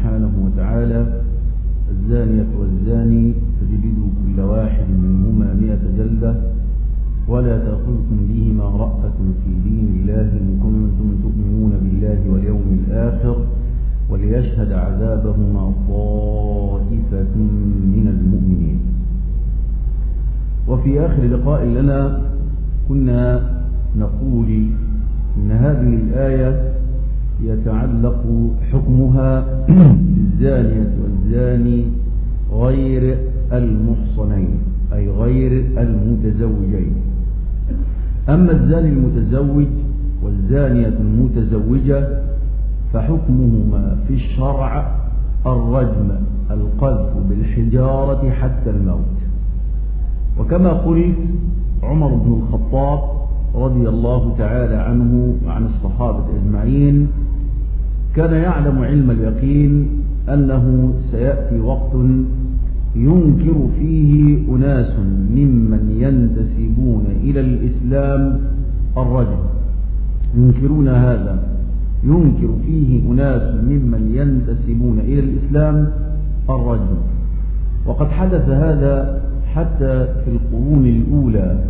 سبحانه وتعالى الزانية والزاني فجلدوا كل واحد منهما مئة جلدة ولا تأخذكم بهما رأفة في دين الله إن كنتم تؤمنون بالله واليوم الآخر وليشهد عذابهما طائفة من المؤمنين وفي آخر لقاء لنا كنا نقول إن هذه الآية يتعلق حكمها بالزانية والزاني غير المحصنين أي غير المتزوجين أما الزاني المتزوج والزانية المتزوجة فحكمهما في الشرع الرجم القذف بالحجارة حتى الموت وكما قلت عمر بن الخطاب رضي الله تعالى عنه وعن الصحابة أجمعين كان يعلم علم اليقين أنه سيأتي وقت ينكر فيه أناس ممن ينتسبون إلى الإسلام الرجل ينكرون هذا ينكر فيه أناس ممن ينتسبون إلى الإسلام الرجل وقد حدث هذا حتى في القرون الأولى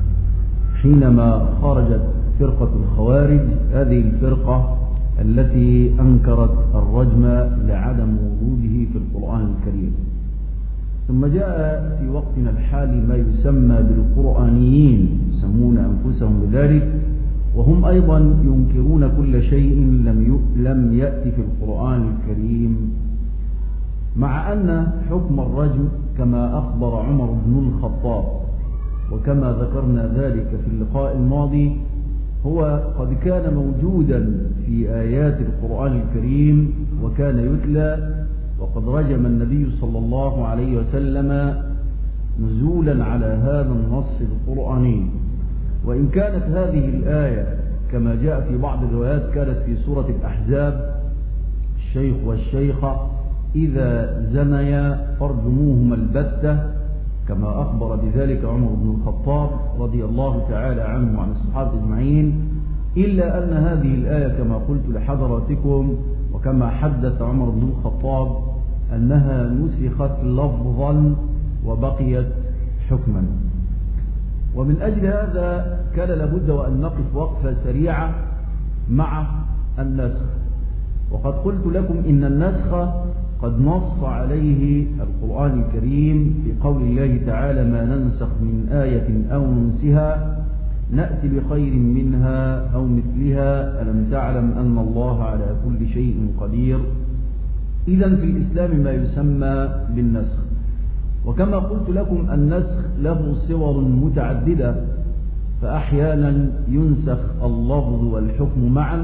حينما خرجت فرقة الخوارج هذه الفرقة التي أنكرت الرجم لعدم وجوده في القرآن الكريم ثم جاء في وقتنا الحالي ما يسمى بالقرآنيين يسمون أنفسهم بذلك وهم أيضا ينكرون كل شيء لم لم يأتي في القرآن الكريم مع أن حكم الرجم كما أخبر عمر بن الخطاب وكما ذكرنا ذلك في اللقاء الماضي هو قد كان موجودا في آيات القرآن الكريم وكان يتلى وقد رجم النبي صلى الله عليه وسلم نزولا على هذا النص القرآني وإن كانت هذه الآية كما جاء في بعض الروايات كانت في سورة الأحزاب الشيخ والشيخة إذا زنيا فارجموهما البتة كما أخبر بذلك عمر بن الخطاب رضي الله تعالى عنه وعن الصحابة أجمعين إلا أن هذه الآية كما قلت لحضراتكم وكما حدث عمر بن الخطاب أنها نسخت لفظا وبقيت حكما ومن أجل هذا كان لابد وأن نقف وقفة سريعة مع النسخ وقد قلت لكم إن النسخ قد نص عليه القرآن الكريم في قول الله تعالى ما ننسخ من آية أو ننسها نأتي بخير منها أو مثلها ألم تعلم أن الله على كل شيء قدير إذا في الإسلام ما يسمى بالنسخ وكما قلت لكم النسخ له صور متعددة فأحيانا ينسخ اللفظ والحكم معا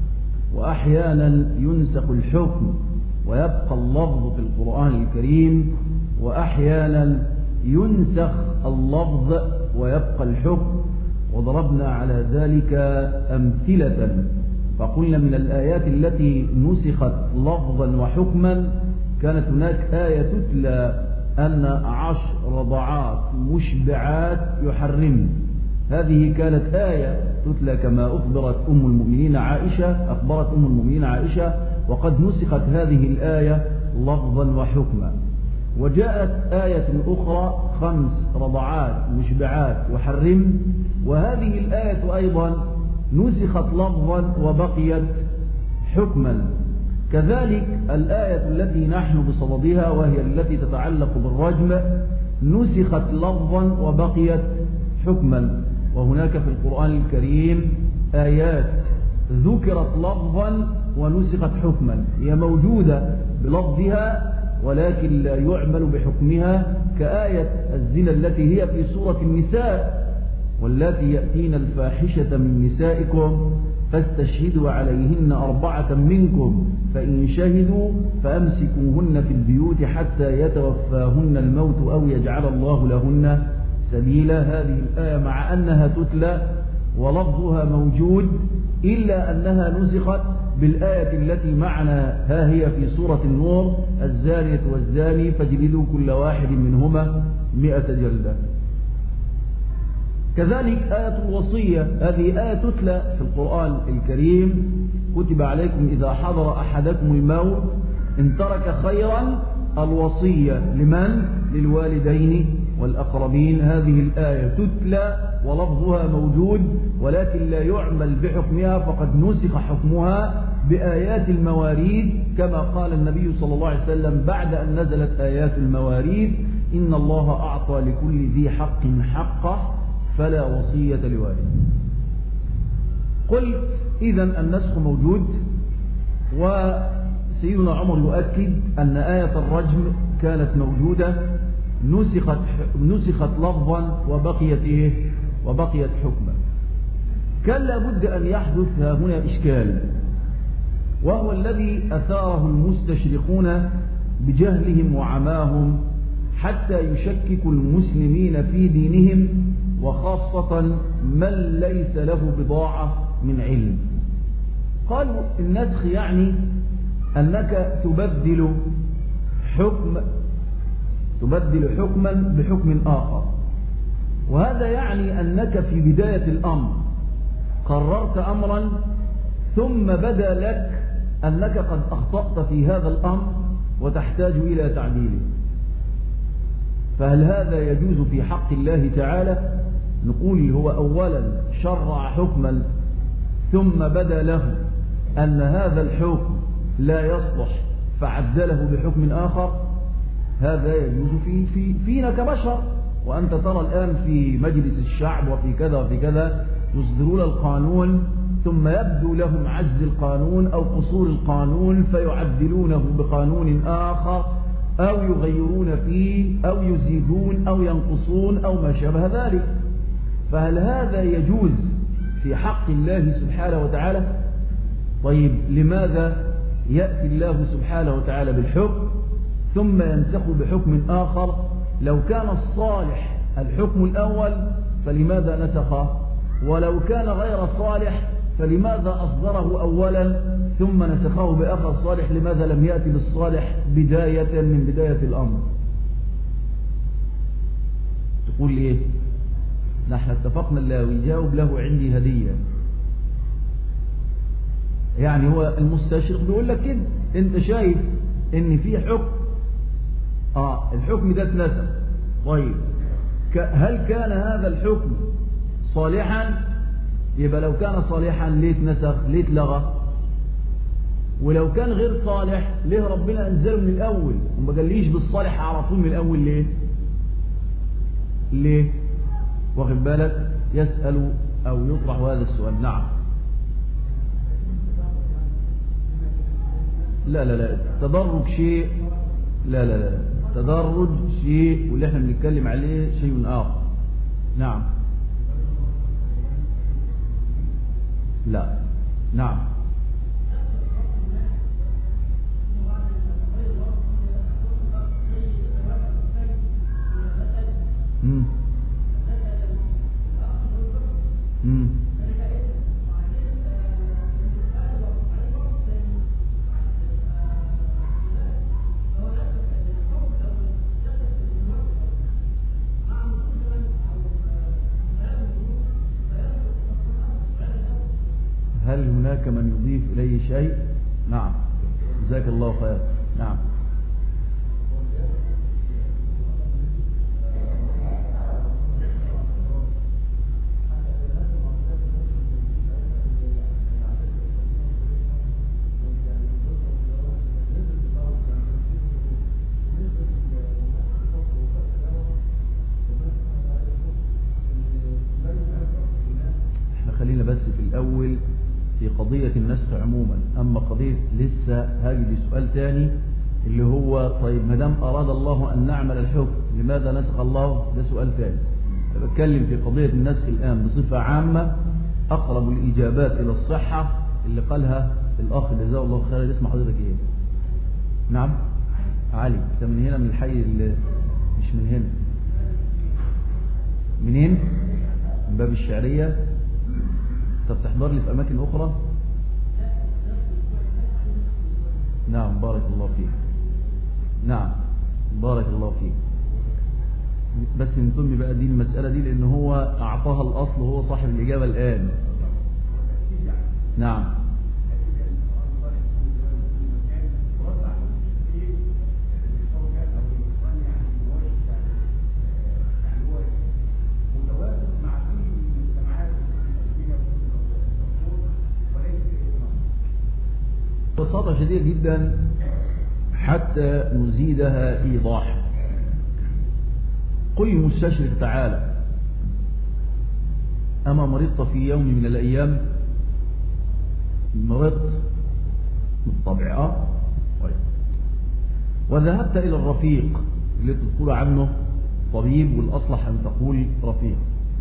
وأحيانا ينسخ الحكم ويبقى اللفظ في القرآن الكريم وأحيانا ينسخ اللفظ ويبقى الحكم وضربنا على ذلك أمثلة فقلنا من الآيات التي نسخت لفظا وحكما كانت هناك آية تتلى أن عشر رضعات مشبعات يحرم هذه كانت آية تتلى كما أخبرت أم المؤمنين عائشة أخبرت أم المؤمنين عائشة وقد نسخت هذه الآية لفظا وحكما وجاءت آية أخرى خمس رضعات مشبعات يحرم وهذه الآية أيضا نسخت لفظا وبقيت حكما كذلك الآية التي نحن بصددها وهي التي تتعلق بالرجم نسخت لفظا وبقيت حكما وهناك في القرآن الكريم آيات ذكرت لفظا ونسخت حكما هي موجودة بلفظها ولكن لا يعمل بحكمها كآية الزنا التي هي في سورة النساء واللاتي يأتين الفاحشة من نسائكم فاستشهدوا عليهن أربعة منكم فإن شهدوا فأمسكوهن في البيوت حتى يتوفاهن الموت أو يجعل الله لهن سبيلا هذه الآية مع أنها تتلى ولفظها موجود إلا أنها نسخت بالآية التي معنا ها هي في سورة النور الزانية والزاني فاجلدوا كل واحد منهما مئة جلدة كذلك آية الوصية هذه آية تتلى في القرآن الكريم كتب عليكم إذا حضر أحدكم الموت إن ترك خيرا الوصية لمن؟ للوالدين والأقربين هذه الآية تتلى ولفظها موجود ولكن لا يعمل بحكمها فقد نسخ حكمها بآيات المواريث كما قال النبي صلى الله عليه وسلم بعد أن نزلت آيات المواريث إن الله أعطى لكل ذي حق حقه فلا وصية لوالد قلت إذا النسخ موجود وسيدنا عمر يؤكد أن آية الرجم كانت موجودة نسخت, نسخت لفظا وبقيت إيه وبقيت حكما كان لابد أن يحدث هنا إشكال وهو الذي أثاره المستشرقون بجهلهم وعماهم حتى يشككوا المسلمين في دينهم وخاصة من ليس له بضاعة من علم قالوا النسخ يعني أنك تبدل حكم تبدل حكما بحكم آخر وهذا يعني أنك في بداية الأمر قررت أمرا ثم بدا لك أنك قد أخطأت في هذا الأمر وتحتاج إلى تعديله فهل هذا يجوز في حق الله تعالى نقول هو أولا شرع حكما ثم بدا له أن هذا الحكم لا يصلح فعدله بحكم آخر هذا يجوز في في فينا كبشر وأنت ترى الآن في مجلس الشعب وفي كذا وفي كذا يصدرون القانون ثم يبدو لهم عجز القانون أو قصور القانون فيعدلونه بقانون آخر أو يغيرون فيه أو يزيدون أو ينقصون أو ما شابه ذلك فهل هذا يجوز في حق الله سبحانه وتعالى طيب لماذا يأتي الله سبحانه وتعالى بالحكم ثم ينسخ بحكم آخر لو كان الصالح الحكم الأول فلماذا نسخه ولو كان غير صالح فلماذا أصدره أولا ثم نسخه بآخر صالح لماذا لم يأتي بالصالح بداية من بداية الأمر تقول لي إيه نحن اتفقنا اللي يجاوب له عندي هدية يعني هو المستشرق بيقول لك كده انت شايف ان في حكم اه الحكم ده اتنسخ طيب هل كان هذا الحكم صالحا يبقى لو كان صالحا ليه اتنسخ ليه اتلغى ولو كان غير صالح ليه ربنا انزله من الاول وما قاليش بالصالح على طول من الاول ليه ليه واخد بالك يسأل او يطرح هذا السؤال نعم لا لا لا تدرج شيء لا لا لا تدرج شيء واللي احنا بنتكلم عليه شيء آخر نعم لا نعم مم. مم. هل هناك من يضيف إليه شيء نعم جزاك الله خير نعم احنا خلينا بس في الأول في قضية النسخ عموما أما قضية لسه هاجي سؤال تاني اللي هو طيب ما دام أراد الله أن نعمل الحكم لماذا نسخ الله ده سؤال تاني بتكلم في قضية النسخ الآن بصفة عامة أقرب الإجابات إلى الصحة اللي قالها الأخ جزاه الله خير اسم حضرتك إيه نعم علي أنت من هنا من الحي اللي مش من هنا منين من باب الشعرية طب تحضر لي في أماكن أخرى نعم بارك الله فيك نعم بارك الله فيك بس انتم بقى دي المسألة دي لأن هو أعطاها الأصل وهو صاحب الإجابة الآن نعم ببساطة شديدة جدا حتى نزيدها إيضاحا قل المستشرق تعالى أما مرضت في يوم من الأيام مرضت بالطبع آه طيب. وذهبت إلى الرفيق اللي تقول عنه طبيب والأصلح أن تقول رفيق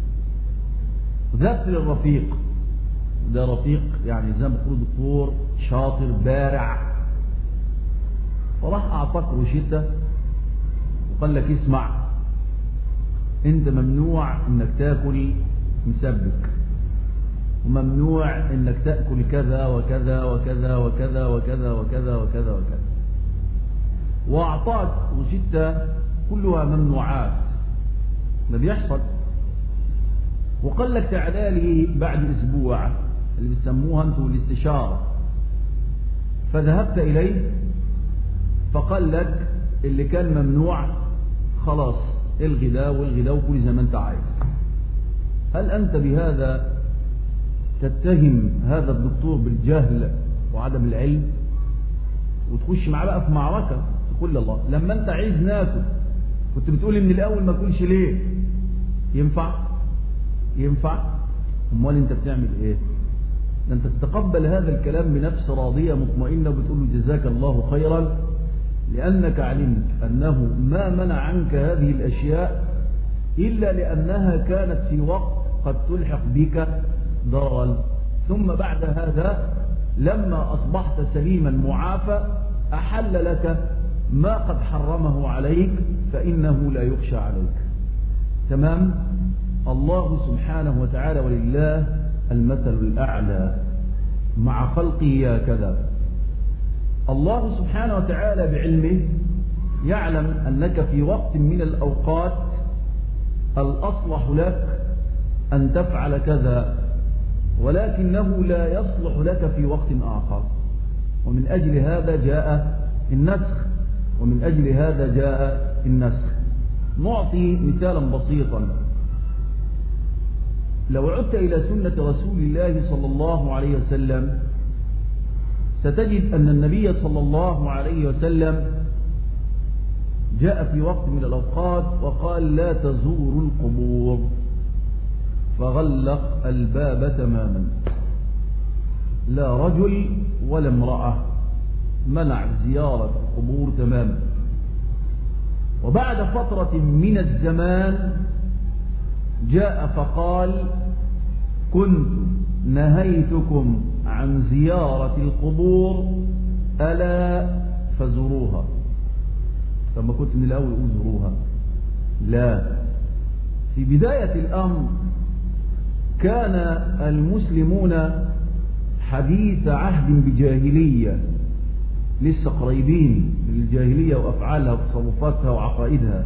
ذهبت للرفيق ده رفيق يعني زي ما تقول دكتور شاطر بارع فراح أعطاك روشتة وقال لك اسمع انت ممنوع انك تاكل مسبك وممنوع انك تأكل كذا وكذا وكذا وكذا وكذا وكذا وكذا وكذا واعطاك روشتة كلها ممنوعات ما بيحصل وقال لك تعالى لي بعد اسبوع اللي بيسموها انتوا الاستشارة فذهبت اليه فقال لك اللي كان ممنوع خلاص الغي ده والغي ده وكل زي ما انت عايز هل انت بهذا تتهم هذا الدكتور بالجهل وعدم العلم وتخش معاه بقى في معركة تقول الله لما انت عايز ناكل كنت بتقولي من الاول ما اكلش ليه ينفع ينفع امال انت بتعمل ايه ده انت تتقبل هذا الكلام بنفس راضية مطمئنة وبتقول له جزاك الله خيرا لأنك علمت أنه ما منع عنك هذه الأشياء إلا لأنها كانت في وقت قد تلحق بك ضررا ثم بعد هذا لما أصبحت سليما معافى أحل لك ما قد حرمه عليك فإنه لا يخشى عليك تمام الله سبحانه وتعالى ولله المثل الأعلى مع خلقه هكذا الله سبحانه وتعالى بعلمه يعلم أنك في وقت من الأوقات الأصلح لك أن تفعل كذا ولكنه لا يصلح لك في وقت آخر ومن أجل هذا جاء النسخ ومن أجل هذا جاء النسخ نعطي مثالا بسيطا لو عدت إلى سنة رسول الله صلى الله عليه وسلم ستجد أن النبي صلى الله عليه وسلم جاء في وقت من الأوقات وقال لا تزوروا القبور فغلق الباب تماما لا رجل ولا امرأة منع زيارة القبور تماما وبعد فترة من الزمان جاء فقال كنت نهيتكم عن زيارة القبور ألا فزوروها لما كنت من الأول أقول زوروها لا في بداية الأمر كان المسلمون حديث عهد بجاهلية لسه قريبين من الجاهلية وأفعالها وتصرفاتها وعقائدها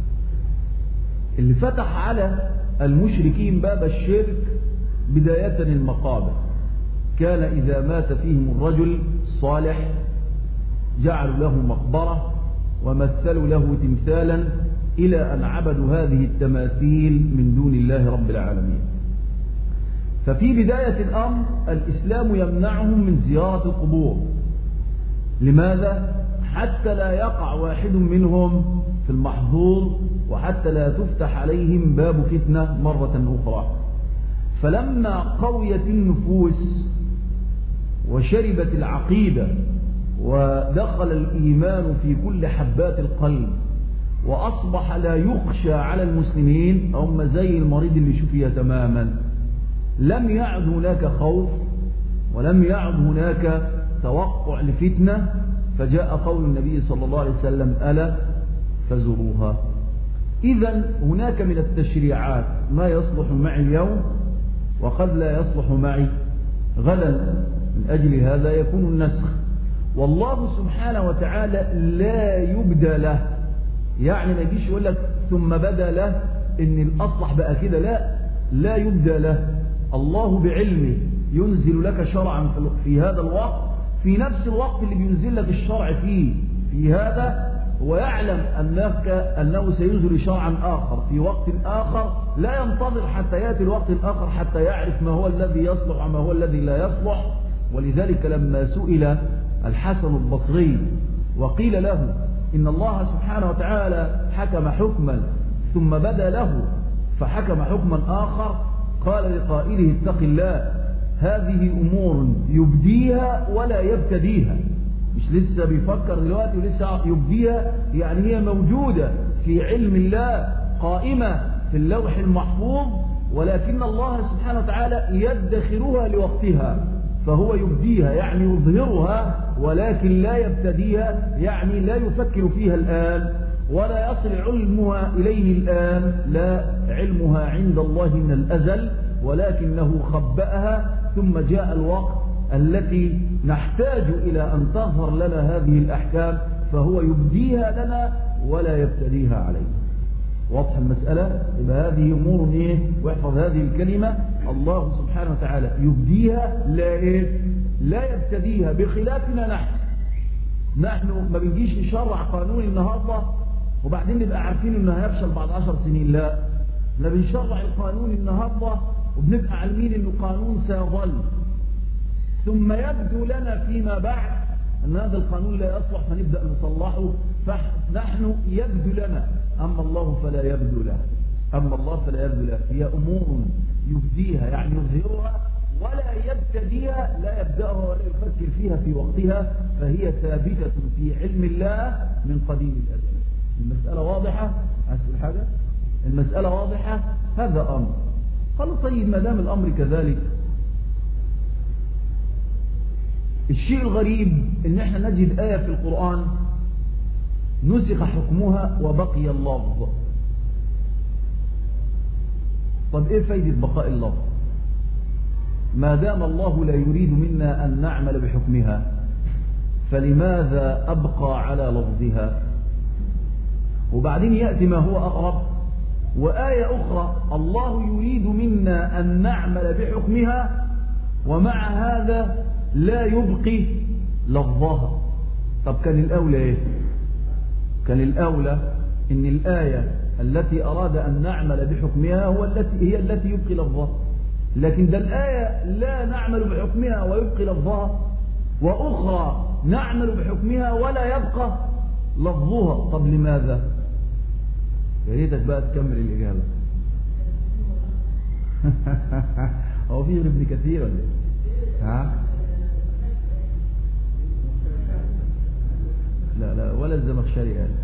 اللي فتح على المشركين باب الشرك بداية المقابر كان إذا مات فيهم الرجل الصالح جعلوا له مقبرة ومثلوا له تمثالا إلى أن عبدوا هذه التماثيل من دون الله رب العالمين ففي بداية الأمر الإسلام يمنعهم من زيارة القبور لماذا؟ حتى لا يقع واحد منهم في المحظور وحتى لا تفتح عليهم باب فتنة مرة أخرى فلما قويت النفوس وشربت العقيدة ودخل الإيمان في كل حبات القلب وأصبح لا يخشى على المسلمين هم زي المريض اللي شفي تماما لم يعد هناك خوف ولم يعد هناك توقع لفتنة فجاء قول النبي صلى الله عليه وسلم ألا فزروها إذا هناك من التشريعات ما يصلح معي اليوم وقد لا يصلح معي غدا من أجل هذا يكون النسخ والله سبحانه وتعالى لا يبدى له يعني ما يجيش يقول لك ثم بدا له ان الاصلح بقى كده لا لا يبدى له الله بعلمه ينزل لك شرعا في هذا الوقت في نفس الوقت اللي بينزل لك الشرع فيه في هذا ويعلم أنك أنه سينزل شرعا آخر في وقت آخر لا ينتظر حتى يأتي الوقت الآخر حتى يعرف ما هو الذي يصلح وما هو الذي لا يصلح ولذلك لما سئل الحسن البصري وقيل له إن الله سبحانه وتعالى حكم حكما ثم بدا له فحكم حكما آخر قال لقائله اتق الله هذه أمور يبديها ولا يبتديها مش لسه بيفكر دلوقتي ولسه يبديها يعني هي موجودة في علم الله قائمة في اللوح المحفوظ ولكن الله سبحانه وتعالى يدخرها لوقتها فهو يبديها يعني يظهرها ولكن لا يبتديها يعني لا يفكر فيها الآن ولا يصل علمها إليه الآن لا علمها عند الله من الأزل ولكنه خبأها ثم جاء الوقت التي نحتاج إلى أن تظهر لنا هذه الأحكام فهو يبديها لنا ولا يبتديها علينا واضح المسألة يبقى هذه أمور إيه واحفظ هذه الكلمة الله سبحانه وتعالى يبديها لا إيه لا يبتديها بخلافنا نحن نحن ما بنجيش نشرع قانون النهاردة وبعدين نبقى عارفين انه هيفشل بعد عشر سنين لا لا بنشرع القانون النهاردة وبنبقى عالمين انه قانون سيظل ثم يبدو لنا فيما بعد ان هذا القانون لا يصلح فنبدأ نصلحه فنحن يبدو لنا أما الله فلا يبدو له أما الله فلا يبدو له هي أمور يبديها يعني يظهرها ولا يبتديها لا يبدأها ولا يفكر فيها في وقتها فهي ثابتة في علم الله من قديم الأزل المسألة واضحة أسأل حاجة المسألة واضحة هذا أمر قالوا طيب ما دام الأمر كذلك الشيء الغريب ان احنا نجد آية في القرآن نسخ حكمها وبقي اللفظ طب ايه فايدة بقاء اللفظ ما دام الله لا يريد منا أن نعمل بحكمها فلماذا أبقى على لفظها وبعدين يأتي ما هو أقرب وآية أخرى الله يريد منا أن نعمل بحكمها ومع هذا لا يبقي لفظها طب كان الأولى إيه كان الأولى إن الآية التي أراد أن نعمل بحكمها هو التي هي التي يبقي لفظها لكن ده الآية لا نعمل بحكمها ويبقي لفظها وأخرى نعمل بحكمها ولا يبقى لفظها طب لماذا يا ريتك بقى تكمل الإجابة هو في غير ابن كثير ولا ايه ها لا لا ولا الزمخشري قال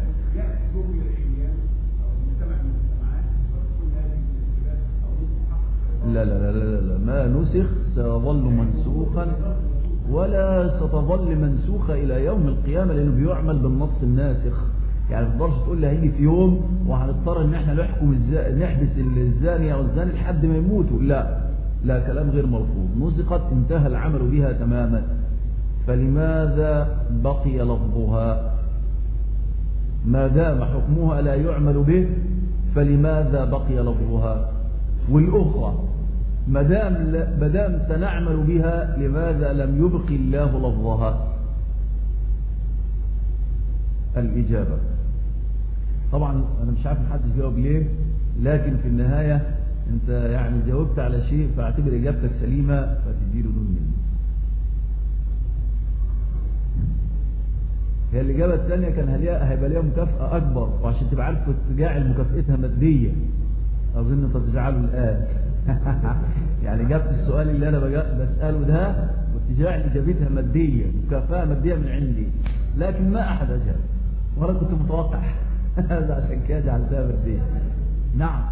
لا لا لا لا لا ما نسخ سيظل منسوخا ولا ستظل منسوخة إلى يوم القيامة لأنه بيعمل بالنص الناسخ يعني ما تقدرش تقول لي هيجي في يوم وهنضطر ان احنا نحكم الزا... نحبس الزاني او الزاني لحد ما يموتوا لا لا كلام غير مرفوض نسخت انتهى العمل بها تماما فلماذا بقي لفظها ما دام حكمها لا يعمل به فلماذا بقي لفظها والأخرى ما دام سنعمل بها لماذا لم يبق الله لفظها الإجابة طبعا أنا مش عارف محدش جاوب ليه لكن في النهاية أنت يعني جاوبت على شيء فاعتبر إجابتك سليمة فتديله دون مني هي الإجابة الثانية كان هيبقى ليها مكافأة أكبر وعشان تبقى عارف كنت جاعل مكافأتها مادية أظن أنت تجعله الآن يعني جبت السؤال اللي أنا بسأله ده كنت جاعل إجابتها مادية مكافأة مادية من عندي لكن ما أحد أجاب وأنا كنت متوقع هذا عشان كده جعلتها مادية نعم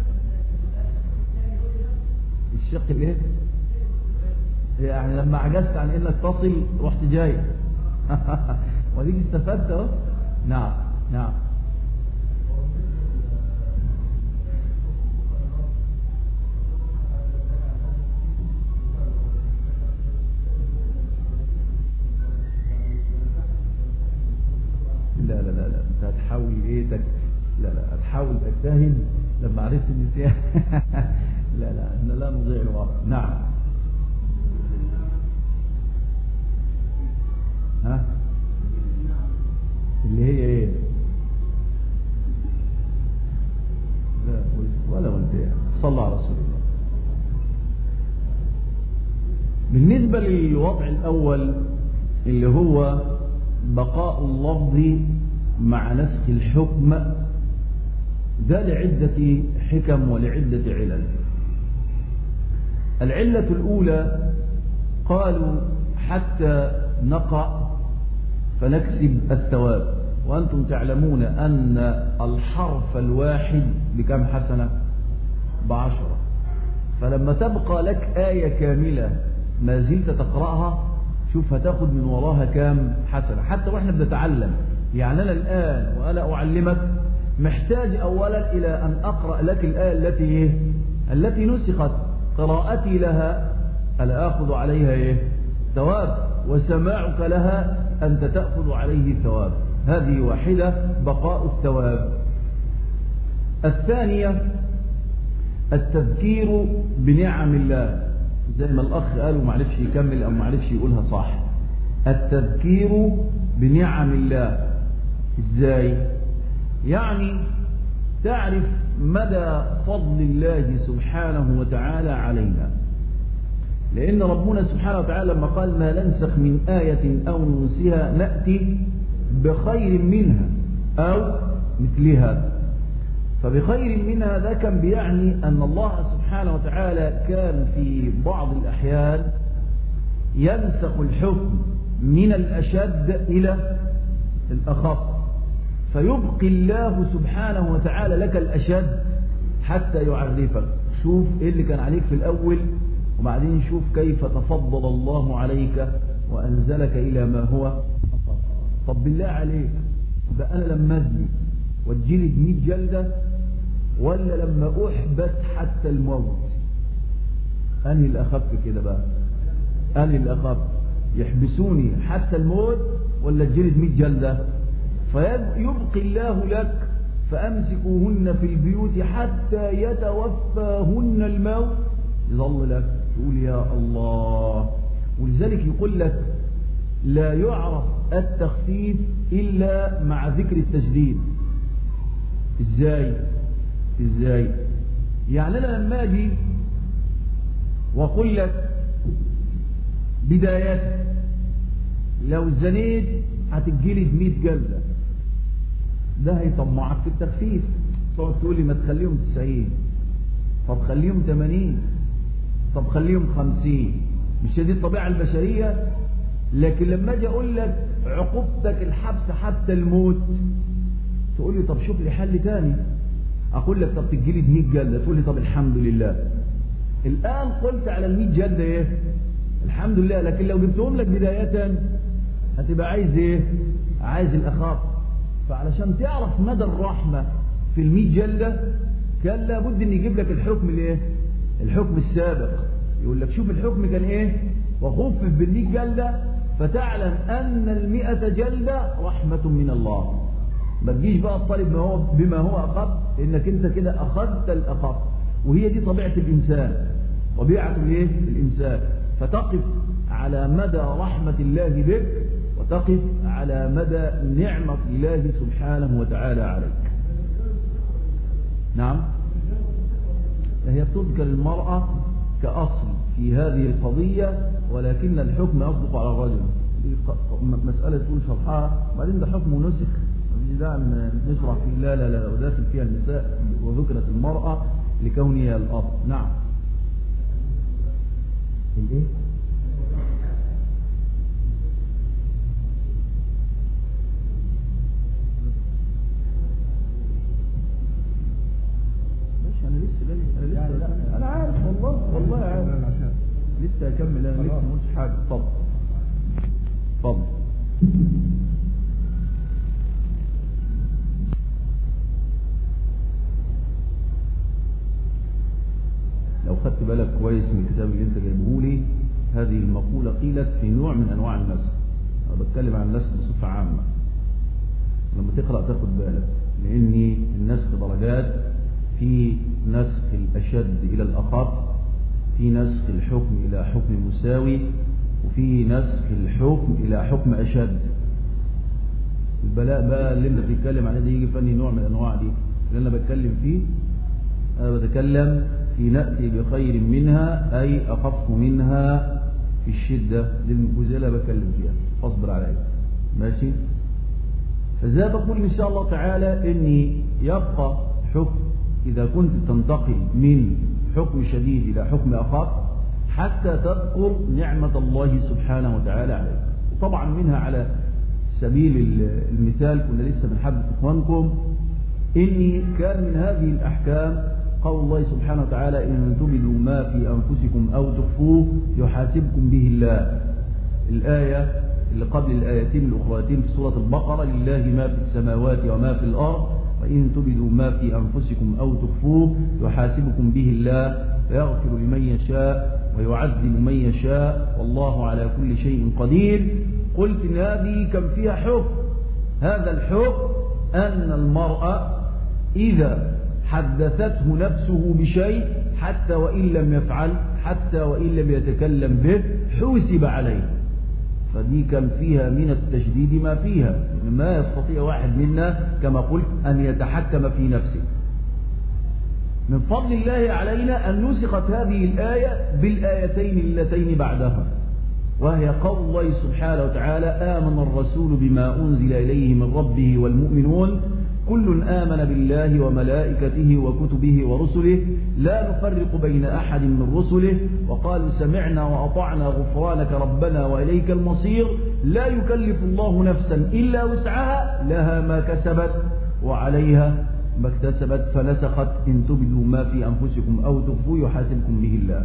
الشق الايه يعني لما عجزت عن انك تصل رحت جاي وديك استفدت اهو نعم نعم لا لا لا لا انت هتحاول ايه تك... لا لا هتحاول تجتهد لما عرفت ان فيها لا لا احنا لا نضيع الوقت نعم ها اللي هي ايه لا ولا قلت صلى على رسول الله بالنسبة للوضع الأول اللي هو بقاء اللفظ مع نسخ الحكم ده لعدة حكم ولعدة علل العلة الأولى قالوا حتى نقع فنكسب الثواب وأنتم تعلمون أن الحرف الواحد بكم حسنة بعشرة فلما تبقى لك آية كاملة ما زلت تقرأها شوف هتاخد من وراها كام حسنة حتى وإحنا بنتعلم يعني أنا الآن وأنا أعلمك محتاج أولا إلى أن أقرأ لك الآية التي إيه؟ التي نسخت قراءتي لها ألا أخذ عليها إيه؟ ثواب وسماعك لها أنت تأخذ عليه ثواب هذه واحدة بقاء الثواب الثانية التذكير بنعم الله زي ما الأخ قال ومعرفش يكمل أو معرفش يقولها صح التذكير بنعم الله ازاي يعني تعرف مدى فضل الله سبحانه وتعالى علينا لأن ربنا سبحانه وتعالى لما قال ما ننسخ من آية أو ننسها نأتي بخير منها أو مثلها فبخير منها ذا كان بيعني أن الله سبحانه وتعالى كان في بعض الأحيان ينسخ الحكم من الأشد إلى الأخف فيبقي الله سبحانه وتعالى لك الأشد حتى يعرفك شوف إيه اللي كان عليك في الأول وبعدين شوف كيف تفضل الله عليك وأنزلك إلى ما هو أخف طب بالله عليك بقى أنا لما أزني واتجلد 100 جلدة ولا لما أحبس حتى الموت أنهي الأخف كده بقى أنهي الأخف يحبسوني حتى الموت ولا اتجلد 100 جلدة فيبقي الله لك فأمسكوهن في البيوت حتى يتوفاهن الموت يظل لك تقول يا الله ولذلك يقول لك لا يعرف التخفيف إلا مع ذكر التجديد ازاي ازاي يعني انا لما اجي واقول لك بدايات لو زنيت هتجيلي 100 جلده ده هيطمعك في التخفيف تقعد تقول لي ما تخليهم 90 طب خليهم 80 طب خليهم 50 مش دي الطبيعه البشريه لكن لما اجي اقول لك عقوبتك الحبس حتى الموت تقول لي طب شوف لي حل تاني اقول لك طب تجيلي ب 100 جلده تقول لي طب الحمد لله الان قلت على ال 100 جلده ايه الحمد لله لكن لو جبتهم لك بدايه هتبقى عايز ايه عايز الاخاف فعلشان تعرف مدى الرحمه في ال 100 جلده كان لابد ان يجيب لك الحكم الايه الحكم السابق يقول لك شوف الحكم كان ايه وخفف بال 100 جلده فتعلم ان ال 100 جلده رحمه من الله ما تجيش بقى الطالب ما هو بما هو أخف إنك أنت كده أخذت الأخف وهي دي طبيعة الإنسان طبيعة الايه الإنسان فتقف على مدى رحمة الله بك وتقف على مدى نعمة الله سبحانه وتعالى عليك نعم هي بتذكر المرأة كأصل في هذه القضية ولكن الحكم يصدق على الرجل دي مسألة تقول شرحها بعدين ده حكم نسخ مش داعي نشرح فيه لا لا لا وداخل فيها النساء وذكرت المرأة لكونها الأب نعم الايه ماشي انا لسه جاي انا لسه انا عارف والله والله عارف لسه هكمل انا لسه ما قلتش حاجه اتفضل اتفضل لو خدت بالك كويس من الكتاب اللي انت جايبه لي هذه المقولة قيلت في نوع من انواع النسخ انا بتكلم عن النسخ بصفة عامة لما تقرأ تاخد بالك لان النسخ درجات في نسخ الاشد الى الاخف في نسخ الحكم الى حكم مساوي وفي نسخ الحكم الى حكم اشد البلاء بقى اللي انت بتتكلم عليه ده يجي فني نوع من الانواع دي اللي انا بتكلم فيه انا بتكلم في نأتي بخير منها أي أخف منها في الشدة للجزء اللي بكلم فيها فاصبر علي ماشي فزي بقول إن شاء الله تعالى إني يبقى حكم إذا كنت تنتقل من حكم شديد إلى حكم أخف حتى تذكر نعمة الله سبحانه وتعالى عليك طبعا منها على سبيل المثال كنا لسه بنحدث إخوانكم إني كان من هذه الأحكام قول الله سبحانه وتعالى إن تبدوا ما في أنفسكم أو تخفوه يحاسبكم به الله الآية اللي قبل الآيتين الأخريتين في سورة البقرة لله ما في السماوات وما في الأرض وإن تبدوا ما في أنفسكم أو تخفوه يحاسبكم به الله فيغفر لمن يشاء ويعذب من يشاء والله على كل شيء قدير قلت إن هذه كم فيها حكم هذا الحكم أن المرأة إذا حدثته نفسه بشيء حتى وإن لم يفعل حتى وإن لم يتكلم به حوسب عليه فدي كان فيها من التشديد ما فيها ما يستطيع واحد منا كما قلت أن يتحكم في نفسه من فضل الله علينا أن نسخت هذه الآية بالآيتين اللتين بعدها وهي قول الله سبحانه وتعالى آمن الرسول بما أنزل إليه من ربه والمؤمنون كل آمن بالله وملائكته وكتبه ورسله لا نفرق بين أحد من رسله وقالوا سمعنا وأطعنا غفرانك ربنا وإليك المصير لا يكلف الله نفسا إلا وسعها لها ما كسبت وعليها ما اكتسبت فنسخت إن تبدوا ما في أنفسكم أو تخفوا يحاسبكم به الله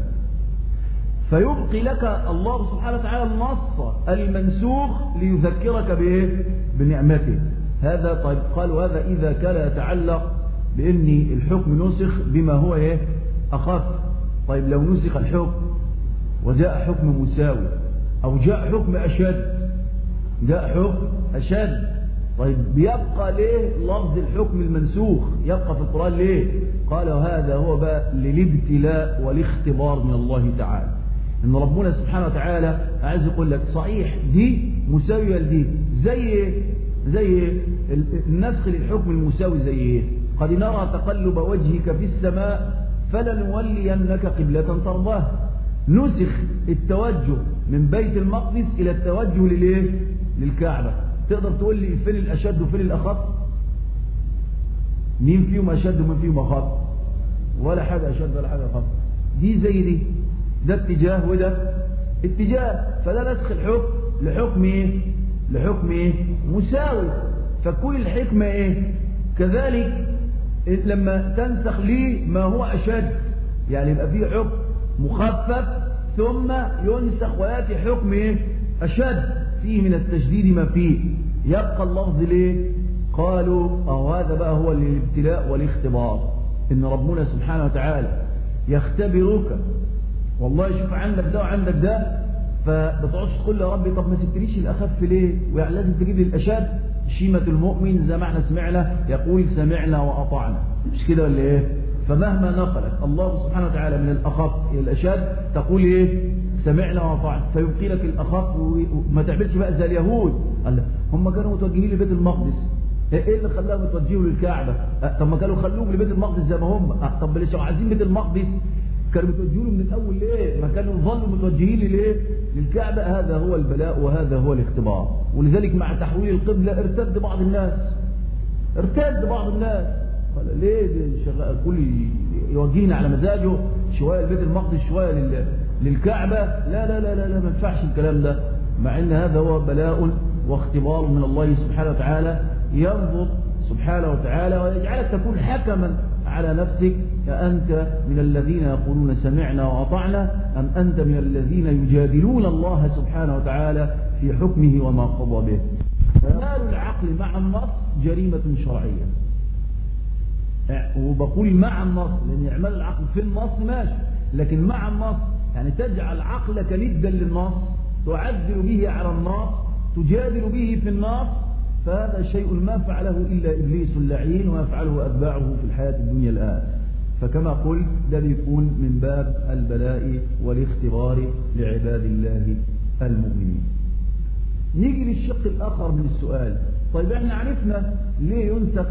فيبقي لك الله سبحانه وتعالى النص المنسوخ ليذكرك بإيه؟ بنعمته هذا طيب قال وهذا إذا كان يتعلق بأن الحكم نسخ بما هو إيه أخف طيب لو نسخ الحكم وجاء حكم مساوي أو جاء حكم أشد جاء حكم أشد طيب بيبقى ليه لفظ الحكم المنسوخ يبقى في القرآن ليه قال هذا هو بقى للابتلاء والاختبار من الله تعالى ان ربنا سبحانه وتعالى عايز يقول لك صحيح دي مساوية لدي زي زي النسخ للحكم المساوي زي ايه قد نرى تقلب وجهك في السماء فلنولينك قبلة ترضاها نسخ التوجه من بيت المقدس الى التوجه للايه للكعبة تقدر تقول لي فين الاشد وفين الاخف مين فيهم اشد ومين فيهم اخف ولا حاجة اشد ولا حاجة اخف دي زي دي ده اتجاه وده اتجاه فده نسخ الحكم لحكم ايه لحكم ايه مساوي فكل الحكمة ايه كذلك لما تنسخ لي ما هو اشد يعني يبقى فيه حكم مخفف ثم ينسخ وياتي حكم ايه اشد فيه من التشديد ما فيه يبقى اللفظ ليه قالوا أو هذا بقى هو الابتلاء والاختبار إن ربنا سبحانه وتعالى يختبرك والله شوف عندك ده وعندك ده فبتقعدش تقول يا ربي طب ما سبتليش الأخف ليه ويعني لازم تجيب لي الأشد شيمة المؤمن زي ما احنا سمعنا يقول سمعنا وأطعنا مش كده ولا ايه فمهما نقلت الله سبحانه وتعالى من الأخف إلى الأشد تقول ايه سمعنا وأطعنا فيبقي لك الأخف وما تعملش بقى زي اليهود قال هم كانوا متوجهين لبيت المقدس ايه اللي خلاهم يتوجهوا للكعبة طب ما كانوا خلوهم لبيت المقدس زي ما هم طب ليش عايزين بيت المقدس كانوا متوجهين من الأول ليه ما كانوا ظلوا متوجهين ليه للكعبة هذا هو البلاء وهذا هو الاختبار ولذلك مع تحويل القبلة ارتد بعض الناس ارتد بعض الناس قال ليه شغال كل يوجهنا على مزاجه شوية لبيت المقدس شوية لل... للكعبة لا لا لا لا, لا ما ينفعش الكلام ده مع ان هذا هو بلاء واختبار من الله سبحانه وتعالى ينظر سبحانه وتعالى ويجعلك تكون حكما على نفسك أأنت من الذين يقولون سمعنا وأطعنا أم أنت من الذين يجادلون الله سبحانه وتعالى في حكمه وما قضى به فمال العقل مع النص جريمة شرعية وبقول مع النص لأن إعمال العقل في النص ماشي لكن مع النص يعني تجعل عقلك ندا للنص تعدل به على النص تجادل به في النص فهذا شيء ما فعله إلا إبليس اللعين وما يفعله أتباعه في الحياة الدنيا الآن فكما قلت ده بيكون من باب البلاء والاختبار لعباد الله المؤمنين نيجي للشق الآخر من السؤال طيب احنا عرفنا ليه ينسخ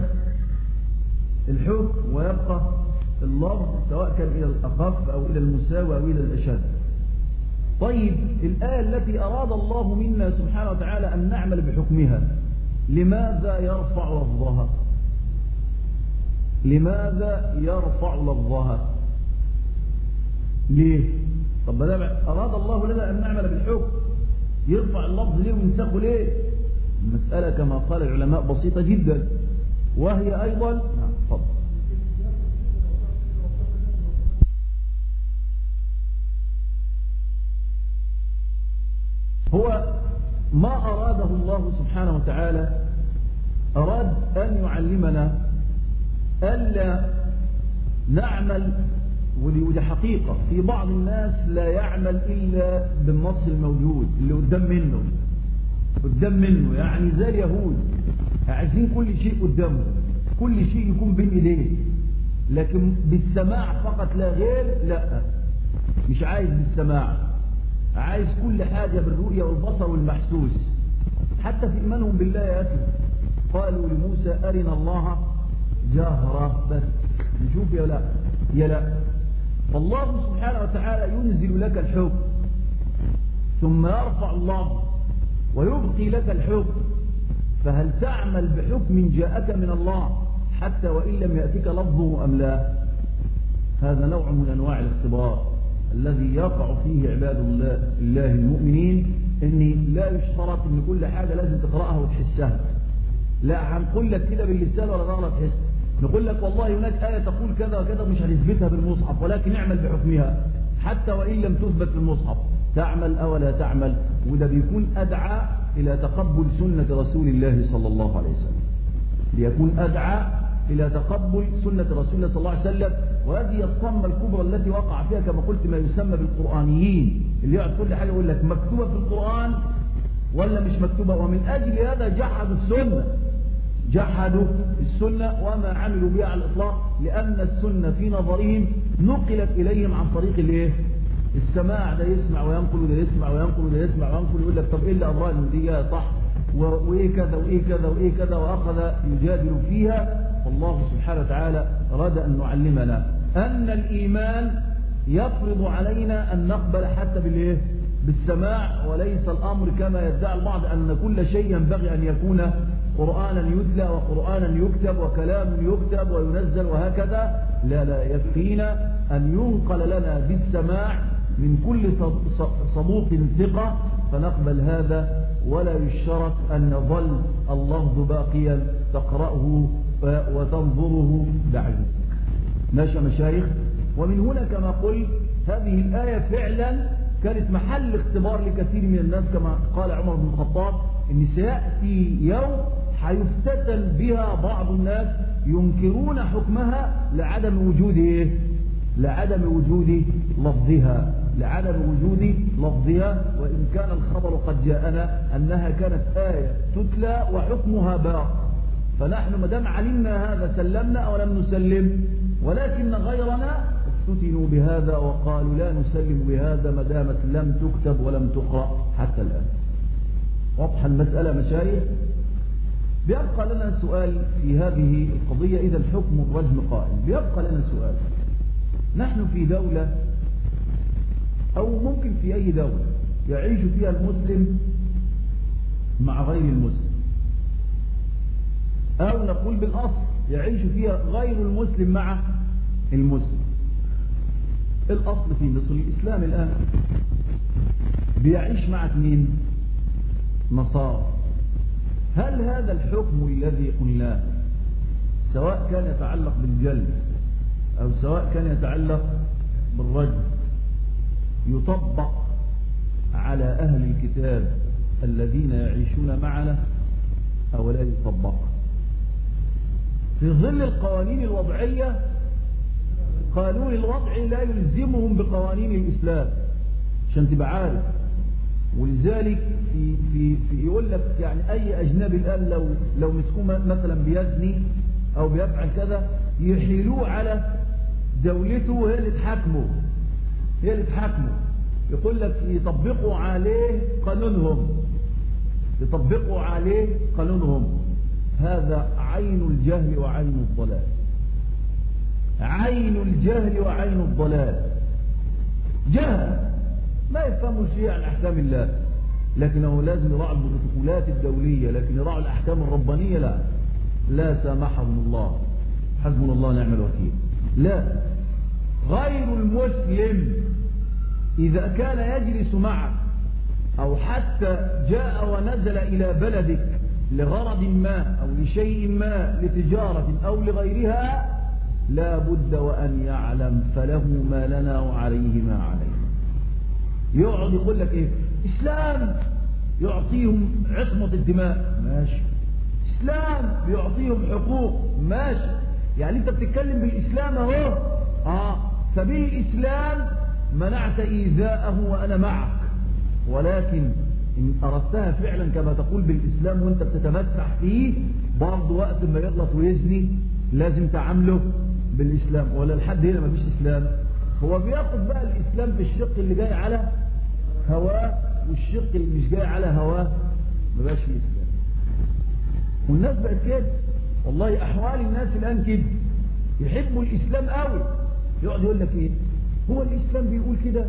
الحكم ويبقى اللفظ سواء كان إلى الأخف أو إلى المساوي أو إلى الأشد طيب الآية التي أراد الله منا سبحانه وتعالى أن نعمل بحكمها لماذا يرفع لفظها لماذا يرفع لفظها ليه طب أراد الله لنا أن نعمل بالحكم يرفع اللفظ ليه وينسخه ليه المسألة كما قال العلماء بسيطة جدا وهي أيضا نعم فضل هو ما أراده الله سبحانه وتعالى أراد أن يعلمنا ألا نعمل ودي حقيقة في بعض الناس لا يعمل إلا بالنص الموجود اللي قدام منه قدام منه يعني زي اليهود عايزين كل شيء قدامه كل شيء يكون بين ايديه لكن بالسماع فقط لا غير لا مش عايز بالسماع عايز كل حاجة بالرؤية والبصر والمحسوس حتى في إيمانهم بالله يا أخي قالوا لموسى أرنا الله جهرة بس نشوف يا لا يا لا فالله سبحانه وتعالى ينزل لك الحكم ثم يرفع الله ويبقي لك الحكم فهل تعمل بحكم جاءك من الله حتى وإن لم يأتك لفظه أم لا هذا نوع من أنواع الاختبار الذي يقع فيه عباد الله, الله المؤمنين ان لا يشترط ان كل حاجة لازم تقرأها وتحسها لا هنقول لك كده باللسان ولا نغلط تحس نقول لك والله هناك آية تقول كذا وكذا مش هنثبتها بالمصحف ولكن اعمل بحكمها حتى وإن لم تثبت في المصحف تعمل أو لا تعمل وده بيكون أدعى إلى تقبل سنة رسول الله صلى الله عليه وسلم ليكون أدعى إلى تقبل سنة رسول الله صلى الله عليه وسلم وهذه الطمة الكبرى التي وقع فيها كما قلت ما يسمى بالقرآنيين اللي يقعد كل حاجة يقول لك مكتوبة في القرآن ولا مش مكتوبة ومن أجل هذا جحدوا السنة جحدوا السنة وما عملوا بها على الإطلاق لأن السنة في نظرهم نقلت إليهم عن طريق الايه السماع ده يسمع وينقل وده يسمع وينقل وده يسمع وينقل ويقول لك طب ايه اللي أمرها ان دي صح وايه كذا وايه كذا وايه كذا واخذ يجادل فيها فالله سبحانه وتعالى اراد ان نعلمنا ان الايمان يفرض علينا ان نقبل حتى بالايه بالسماع وليس الامر كما يدعي البعض ان كل شيء ينبغي ان يكون قرآنا يتلى وقرآنا يكتب وكلام يكتب وينزل وهكذا لا لا يكفينا أن ينقل لنا بالسماع من كل صدوق ثقة فنقبل هذا ولا يشترط أن يظل اللفظ باقيا تقرأه وتنظره بعد ماشي مشايخ ومن هنا كما قلت هذه الآية فعلا كانت محل اختبار لكثير من الناس كما قال عمر بن الخطاب ان سيأتي يوم حيفتتن بها بعض الناس ينكرون حكمها لعدم وجود ايه لعدم وجود لفظها لعدم وجود لفظها وإن كان الخبر قد جاءنا أنها كانت آية تتلى وحكمها باق فنحن مدام علمنا هذا سلمنا أو لم نسلم ولكن غيرنا افتتنوا بهذا وقالوا لا نسلم بهذا مدامت لم تكتب ولم تقرأ حتى الآن واضحة المسألة مشايخ بيبقى لنا سؤال في هذه القضية إذا الحكم الرجم قائم بيبقى لنا سؤال نحن في دولة أو ممكن في أي دولة يعيش فيها المسلم مع غير المسلم أو نقول بالأصل يعيش فيها غير المسلم مع المسلم الأصل في مصر الإسلام الآن بيعيش معك مين نصارى هل هذا الحكم الذي قلناه سواء كان يتعلق بالجلد أو سواء كان يتعلق بالرجل يطبق على أهل الكتاب الذين يعيشون معنا أو لا يطبق في ظل القوانين الوضعية قانون الوضع لا يلزمهم بقوانين الإسلام عشان تبقى عارف ولذلك في في في يقول لك يعني أي أجنبي الآن لو لو مسكوه مثلا بيزني أو بيفعل كذا يحيلوه على دولته هي اللي تحاكمه هي اللي تحاكمه يقول لك يطبقوا عليه قانونهم يطبقوا عليه قانونهم هذا عين الجهل وعين الضلال عين الجهل وعين الضلال جهل ما يفهموا شيء عن أحكام الله لكنه لازم يراعوا البروتوكولات الدولية لكن يراعوا الأحكام الربانية لا لا سامحهم الله حسبنا الله نعم الوكيل لا غير المسلم إذا كان يجلس معك أو حتى جاء ونزل إلى بلدك لغرض ما أو لشيء ما لتجارة أو لغيرها لا بد وأن يعلم فله ما لنا وعليه ما علينا يقعد يقول لك إيه إسلام يعطيهم عصمة الدماء ماشي إسلام بيعطيهم حقوق ماشي يعني أنت بتتكلم بالإسلام أهو آه فبالإسلام منعت إيذاءه وأنا معك ولكن إن أردتها فعلا كما تقول بالإسلام وأنت بتتمسح فيه برضه وقت ما يغلط ويزني لازم تعامله بالإسلام ولا لحد هنا مفيش إسلام هو بياخد بقى الإسلام في الشق اللي جاي على هواه والشق اللي مش جاي على هواه ما بقاش فيه إسلام والناس بقت كده والله أحوال الناس الآن كده يحبوا الإسلام قوي يقعد يقول لك إيه هو الإسلام بيقول كده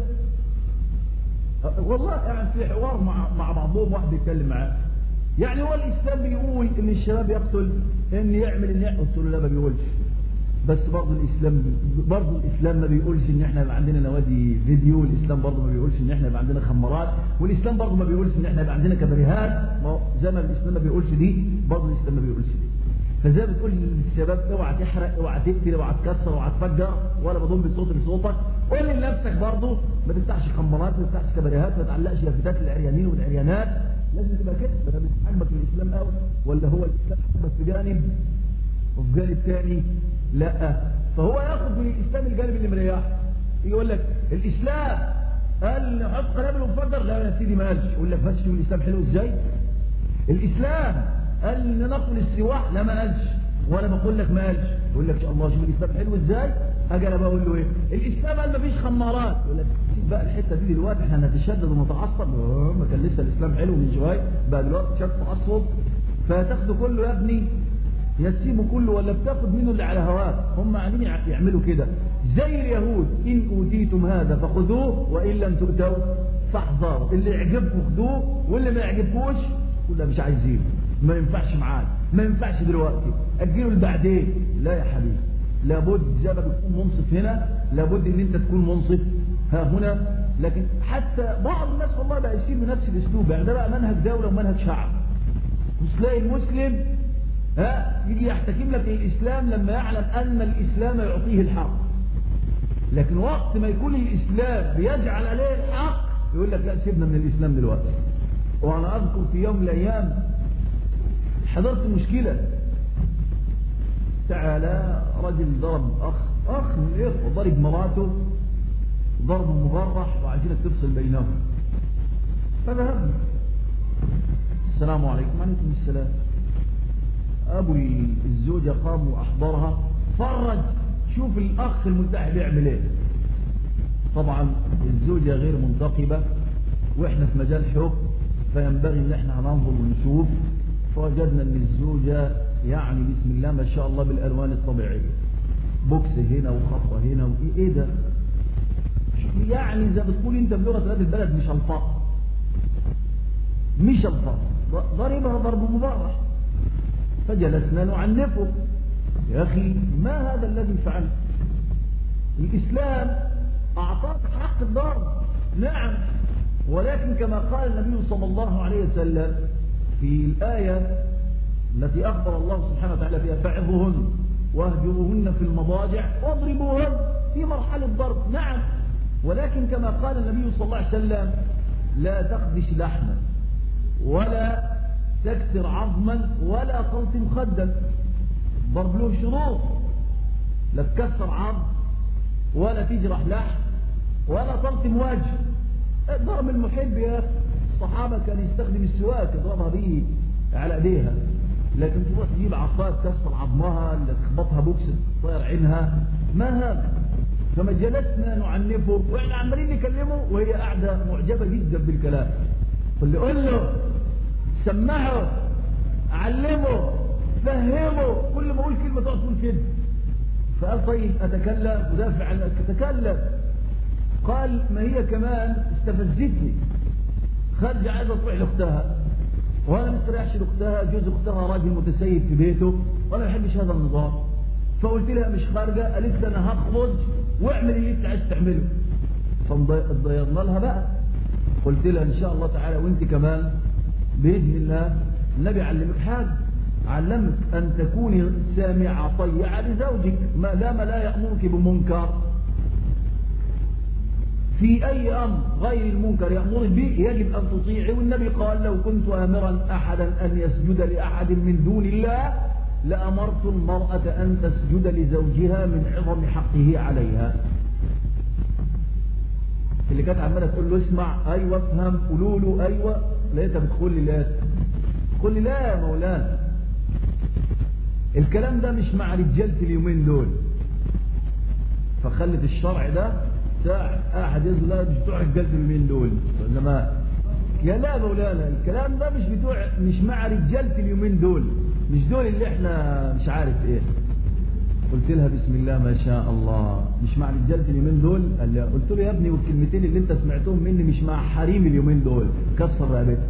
والله يعني في حوار مع مع بعضهم واحد بيتكلم معاه يعني هو الإسلام بيقول إن الشباب يقتل إن يعمل إن يعمل قلت له لا ما بيقولش بس برضه الإسلام برضه الإسلام ما بيقولش إن إحنا يبقى عندنا نوادي فيديو الإسلام برضه ما بيقولش إن إحنا يبقى عندنا خمارات والإسلام برضه ما بيقولش إن إحنا يبقى عندنا كباريهات ما زي ما الإسلام ما بيقولش دي برضه الإسلام ما بيقولش دي فزي ما بتقول للشباب اوعى تحرق اوعى تقتل اوعى تكسر اوعى تفجر ولا بضم بصوت لصوتك قول لنفسك برضه ما تفتحش خمارات ما تفتحش كباريهات ما تعلقش لافتات العريانين والعريانات لازم تبقى كده ده مش عاجبك الاسلام قوي ولا هو الاسلام حبك في جانب وفي جانب تاني لا فهو ياخذ من الاسلام الجانب اللي مريحه يقول لك الاسلام قال نحط قنابل ونفجر لا يا سيدي ما قالش يقول لك بس شوف الاسلام حلو ازاي الاسلام قال ننقل السواح لا ما قالش وانا بقول لك ما قالش يقول لك الله شوف الاسلام حلو ازاي اجي انا بقول له ايه الاسلام قال ما فيش خمارات يقول لك سيب بقى الحته دي دلوقتي احنا هنتشدد ونتعصب ما كان لسه الاسلام حلو من شويه بقى دلوقتي شاف تعصب فتاخده كله يا ابني يا تسيبه كله ولا بتاخد منه اللي على هواك هم عاملين يعملوا كده زي اليهود ان اوتيتم هذا فخذوه وان لم تؤتوا فاحذروا اللي يعجبكم خذوه واللي ما يعجبكوش كلها مش عايزينه ما ينفعش معاك ما ينفعش دلوقتي اجله لبعدين لا يا حبيبي لابد زي ما بتكون منصف هنا لابد ان انت تكون منصف ها هنا لكن حتى بعض الناس والله بقى يسير بنفس الاسلوب يعني ده بقى منهج دوله ومنهج شعب تلاقي المسلم ها يجي يحتكم لك الاسلام لما يعلم ان الاسلام يعطيه الحق لكن وقت ما يكون الاسلام بيجعل عليه الحق يقول لك لا سيبنا من الاسلام دلوقتي وانا اذكر في يوم من الايام حضرت مشكلة تعالى رجل ضرب أخ أخ من الإخوة ضرب مراته ضرب مغرح وعايزينك تفصل بينهم فذهبنا السلام عليكم وعليكم السلام أبو الزوجة قام وأحضرها فرج شوف الأخ الملتحي بيعمل إيه طبعا الزوجة غير منتقبة وإحنا في مجال حكم فينبغي إن إحنا هننظر ونشوف فوجدنا ان الزوجة يعني بسم الله ما شاء الله بالالوان الطبيعية بوكس هنا وخطة هنا وايه ايه ده يعني زي ما بتقول انت بلغة هذه البلد مش الفاظ مش الفاظ ضربها ضرب مبرح فجلسنا نعنفه يا اخي ما هذا الذي فعل الاسلام اعطاك حق الضرب نعم ولكن كما قال النبي صلى الله عليه وسلم في الآية التي أخبر الله سبحانه وتعالى فيها فعظهن واهجروهن في المضاجع واضربوهن في مرحلة ضرب نعم ولكن كما قال النبي صلى الله عليه وسلم لا تخدش لحما ولا تكسر عظما ولا تلطم خدا ضرب له شروط لا تكسر عظم ولا تجرح لحم ولا تلطم وجه ضرب المحب يا أخي الصحابة كان يستخدم السواك يضربها به على ايديها لكن تروح تجيب عصاية تكسر عظمها اللي تخبطها بوكس تطير عينها ما هذا فما جلسنا نعنفه واحنا عمالين نكلمه وهي قاعدة معجبة جدا بالكلام فاللي قول له سمعه علمه فهمه كل ما اقول كلمة تقعد تقول كده فقال طيب اتكلم ودافع عنك تتكلم قال ما هي كمان استفزتني خارجة عايزة تروح لأختها وأنا ما استريحش لأختها جوز أختها راجل متسيد في بيته وأنا ما بحبش هذا النظام فقلت لها مش خارجة قالت لي أنا هخرج واعمل اللي أنت عايز تعمله فضيضنا لها بقى قلت لها إن شاء الله تعالى وأنت كمان بإذن الله النبي علمك حاجة علمك أن تكوني سامعة طيعة لزوجك ما دام لا يأمرك بمنكر في أي أمر غير المنكر يأمرك به يجب أن تطيعي والنبي قال لو كنت آمرا أحدا أن يسجد لأحد من دون الله لأمرت المرأة أن تسجد لزوجها من عظم حقه عليها اللي كانت عماله تقول له اسمع ايوه افهم قولوا له ايوه لقيتها بتقول لي لا تقول لي لا يا مولانا الكلام ده مش مع رجالة اليومين دول فخلت الشرع ده بتاع احد يقول لا مش بتوع رجالة اليومين دول زمان يا لا مولانا الكلام ده مش بتوع مش مع رجالة اليومين دول مش دول اللي احنا مش عارف ايه قلت لها بسم الله ما شاء الله مش مع رجالة اليومين دول قال لي قلت له يا ابني والكلمتين اللي انت سمعتهم مني مش مع حريم اليومين دول كسر رقبتك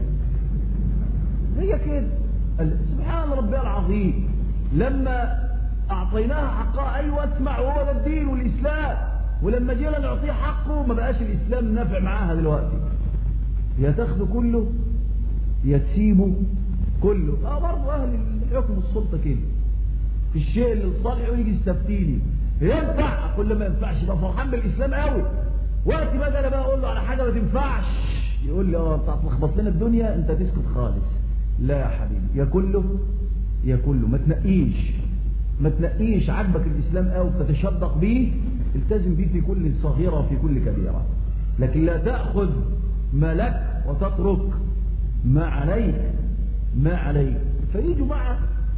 هي كده قال سبحان ربي العظيم لما اعطيناها حقها ايوه اسمع وهو ده الدين والاسلام ولما جينا نعطيه حقه ما بقاش الاسلام نافع معاها دلوقتي يا تاخده كله يا تسيبه كله اه برضه اهل الحكم السلطه كده في الشيء اللي لصالحه ويجي يستفتيني ينفع كل ما ينفعش يبقى فرحان بالاسلام قوي وقت بقى انا بقى اقول له على حاجه ما تنفعش يقول لي اه انت هتلخبط لنا الدنيا انت تسكت خالص لا يا حبيبي يا كله يا كله ما تنقيش ما تنقيش عجبك الاسلام قوي بتتشدق بيه التزم بيه في كل صغيره وفي كل كبيره لكن لا تاخذ ما لك وتترك ما عليك ما عليك فيجوا مع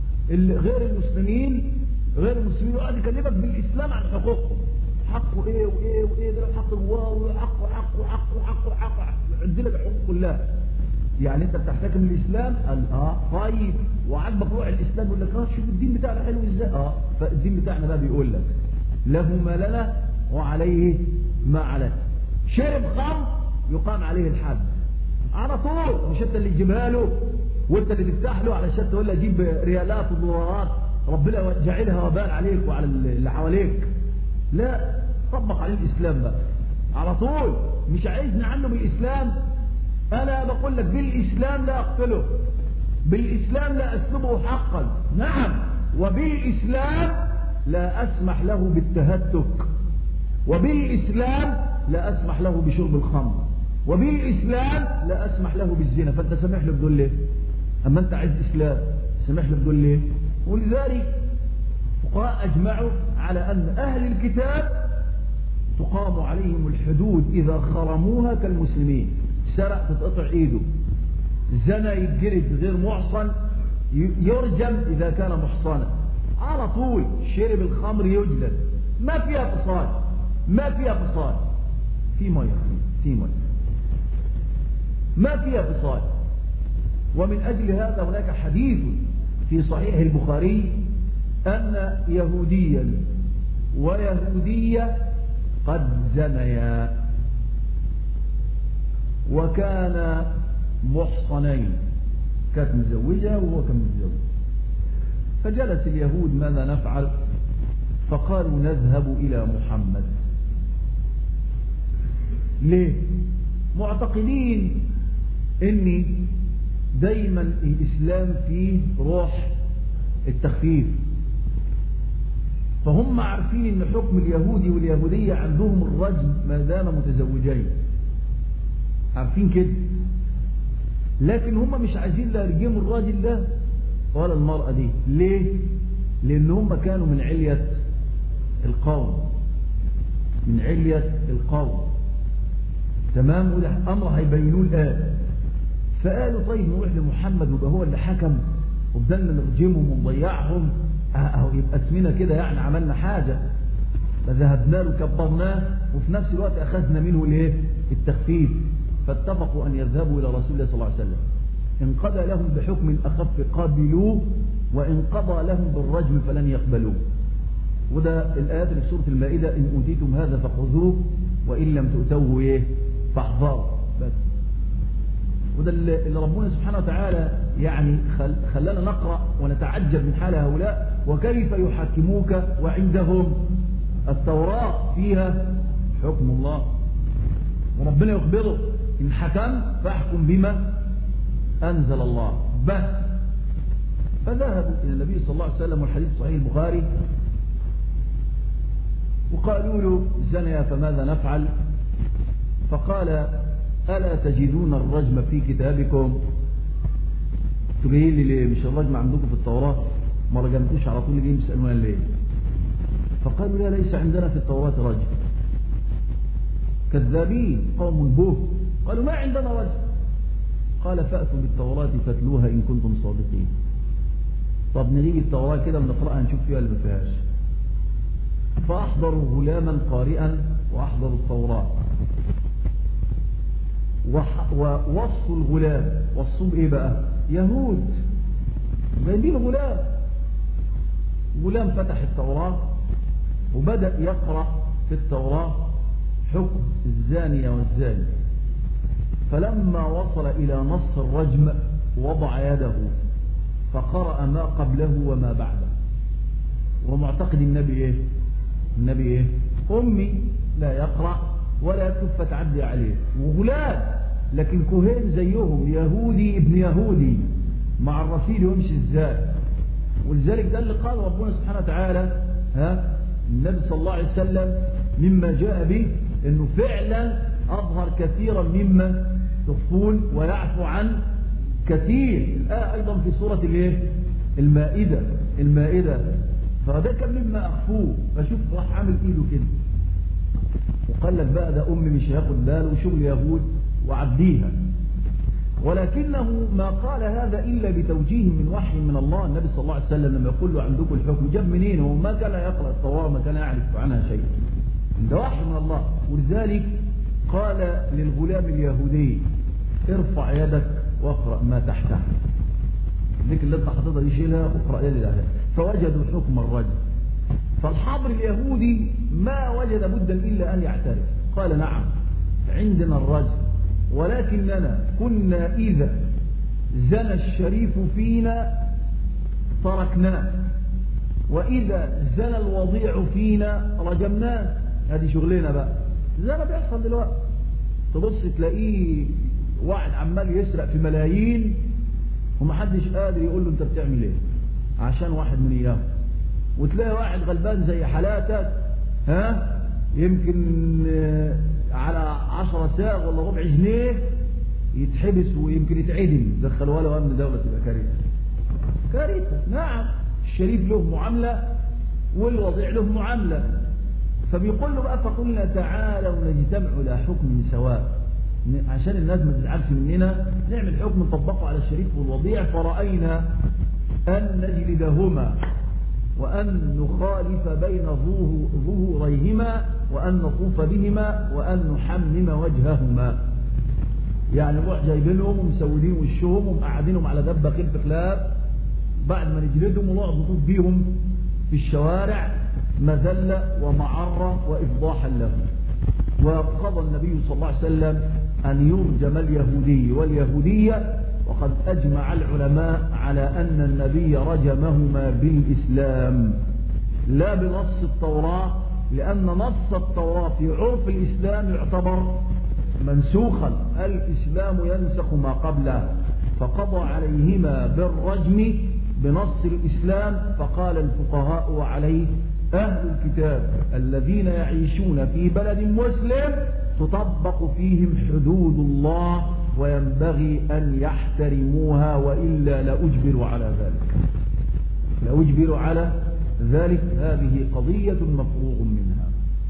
غير المسلمين غير المسلمين يقعد يكلمك بالاسلام عن حقوقهم حقه ايه وايه وايه ده حق الواو وحقه حقه حقه حقه حقه يعد لك الحقوق كلها يعني انت بتحتكم الاسلام قال اه طيب وعجبك روح الاسلام يقول لك اه شوف الدين بتاعنا حلو ازاي اه فالدين بتاعنا بقى بيقول لك له ما لنا وعليه ما عليه شرب خمر يقام عليه الحد على طول مش انت اللي تجيبها له وانت اللي تفتح له علشان تقول له جيب ريالات ودولارات ربنا جعلها وبال عليك وعلى اللي حواليك لا طبق عليه الاسلام بقى على طول مش عايزني عنه بالاسلام انا بقول لك بالاسلام لا اقتله بالاسلام لا اسلبه حقا نعم وبالاسلام لا اسمح له بالتهتك وبالاسلام لا اسمح له بشرب الخمر وبالاسلام لا اسمح له بالزنا فانت سامح له بدول ليه اما انت عايز اسلام سامح له بدول ليه ولذلك فقهاء اجمعوا على ان اهل الكتاب تقام عليهم الحدود اذا خرموها كالمسلمين سرق تتقطع ايده زنى يتجلد غير محصن يرجم اذا كان محصنا على طول شرب الخمر يجلد ما فيها فصال ما فيها فصال في ميه في ميه ما فيها فصال ومن أجل هذا هناك حديث في صحيح البخاري أن يهوديا ويهودية قد زنيا وكان محصنين كانت مزوجة وهو كان متزوج فجلس اليهود ماذا نفعل فقالوا نذهب إلى محمد ليه معتقدين ان دايما الاسلام فيه روح التخفيف فهم عارفين ان حكم اليهودي واليهودية عندهم الرجم ما دام متزوجين عارفين كده لكن هم مش عايزين لا يرجموا الراجل ده ولا المرأة دي ليه لان هم كانوا من علية القوم من علية القوم تمام وده امر هيبينوه الان فقالوا طيب نروح لمحمد ويبقى هو اللي حكم وبدلنا نرجمهم ونضيعهم اهو يبقى اسمنا كده يعني عملنا حاجه فذهبنا له كبرناه وفي نفس الوقت اخذنا منه الايه التخفيف فاتفقوا ان يذهبوا الى رسول الله صلى الله عليه وسلم ان قضى لهم بحكم اخف قابلوه وان قضى لهم بالرجم فلن يقبلوه وده الايات اللي في سوره المائده ان اوتيتم هذا فخذوه وإن لم تؤتوه إيه فاحذروا بس وده اللي ربنا سبحانه وتعالى يعني خلانا نقرأ ونتعجب من حال هؤلاء وكيف يحكموك وعندهم التوراة فيها حكم الله وربنا يخبره إن حكم فاحكم بما أنزل الله بس فذهبوا إلى النبي صلى الله عليه وسلم والحديث صحيح البخاري وقالوا له زنيا فماذا نفعل فقال ألا تجدون الرجم في كتابكم تقولي لي ليه مش الرجم عندكم في التوراة ما رجمتوش على طول جايين يسألونا ليه فقالوا لا ليس عندنا في التوراة رجم كذابين قوم به قالوا ما عندنا رجم قال فأتوا بالتوراة فاتلوها إن كنتم صادقين طب نيجي التوراة كده بنقرأها نشوف فيها اللي ما فيهاش فأحضروا غلاما قارئا وأحضروا التوراة ووصفوا الغلام وصفوا ايه بقى يهود جايبين غلام غلام فتح التوراة وبدأ يقرأ في التوراة حكم الزانية والزاني فلما وصل إلى نص الرجم وضع يده فقرأ ما قبله وما بعده ومعتقد النبي ايه النبي ايه امي لا يقرأ ولا يكتب فتعدي عليه وغلام لكن كهين زيهم يهودي ابن يهودي مع الرسول يمشي ازاي ولذلك ده اللي قال ربنا سبحانه وتعالى ها النبي صلى الله عليه وسلم مما جاء به انه فعلا اظهر كثيرا مما تخفون ويعفو عن كثير الآية ايضا في سورة الايه المائدة المائدة فده كان مما اخفوه فشوف راح عامل ايده كده وقال لك بقى ده امي مش هياخد باله وشغل يهود وعبديها ولكنه ما قال هذا إلا بتوجيه من وحي من الله النبي صلى الله عليه وسلم لما يقول له عندكم الحكم جاب منين هو ما كان يقرأ التوراة ما كان يعرف عنها شيء ده وحي من الله ولذلك قال للغلام اليهودي ارفع يدك واقرأ ما تحتها ذيك اللي انت حاططها دي شيلها واقرأ يدي تحتها فوجدوا حكم الرجل فالحبر اليهودي ما وجد بدا إلا أن يعترف قال نعم عندنا الرجل ولكننا كنا إذا زنى الشريف فينا تركناه وإذا زنى الوضيع فينا رجمناه هذه شغلنا بقى زي ما بيحصل دلوقتي تبص تلاقيه واحد عمال يسرق في ملايين ومحدش قادر يقول له انت بتعمل ايه عشان واحد من اياه وتلاقي واحد غلبان زي حالاتك ها يمكن على عشرة ساغ ولا ربع جنيه يتحبس ويمكن يتعدم دخلوا له امن دولة تبقى كارثة كارثة نعم الشريف له معاملة والوضيع له معاملة فبيقول له بقى فقلنا تعالوا نجتمع إلى حكم سواء عشان الناس ما تزعلش مننا نعمل حكم نطبقه على الشريف والوضيع فرأينا أن نجلدهما وأن نخالف بين ظهوريهما وأن نطوف بهما وأن نحمم وجههما يعني نروح جايبينهم ومسودين وشهم ومقعدينهم على دبة خلف خلاف بعد ما نجلدهم ونقعد نطوف بيهم في الشوارع مذلة ومعرة وإفضاحا لهم وقضى النبي صلى الله عليه وسلم أن يرجم اليهودي واليهودية وقد أجمع العلماء على أن النبي رجمهما بالإسلام لا بنص التوراة لأن نص التوراة في عرف الإسلام يعتبر منسوخا الإسلام ينسخ ما قبله فقضى عليهما بالرجم بنص الإسلام فقال الفقهاء وعليه أهل الكتاب الذين يعيشون في بلد مسلم تطبق فيهم حدود الله وينبغي أن يحترموها وإلا لأجبروا على ذلك لأجبروا على ذلك هذه قضية مفروغ منها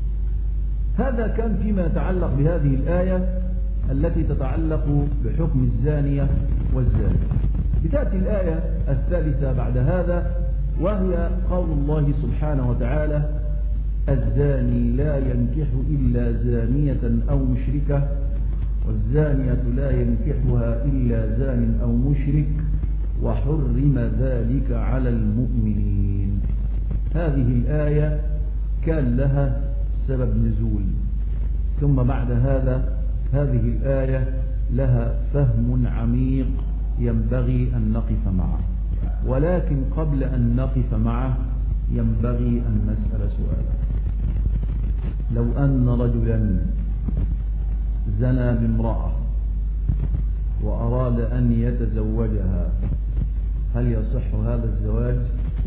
هذا كان فيما يتعلق بهذه الآية التي تتعلق بحكم الزانية والزاني بتأتي الآية الثالثة بعد هذا وهي قول الله سبحانه وتعالى الزاني لا ينكح إلا زانية أو مشركة والزانية لا ينكحها إلا زان أو مشرك وحرم ذلك على المؤمنين هذه الآية كان لها سبب نزول ثم بعد هذا هذه الآية لها فهم عميق ينبغي أن نقف معه ولكن قبل أن نقف معه ينبغي أن نسأل سؤالا لو أن رجلا زنى بامرأة وأراد أن يتزوجها هل يصح هذا الزواج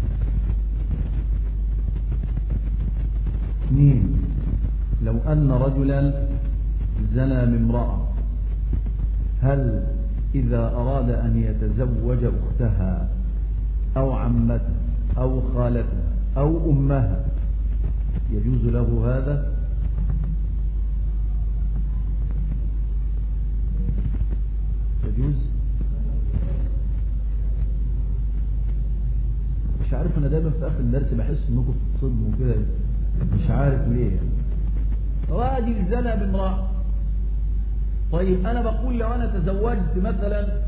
اثنين لو أن رجلا زنى بامرأة هل إذا أراد أن يتزوج أختها أو عمتها أو خالتها أو أمها يجوز له هذا يجوز مش عارف انا دايما في اخر الدرس بحس انكم بتتصدموا كده مش عارف ليه يعني. راجل زنى بامرأة طيب انا بقول لو انا تزوجت مثلا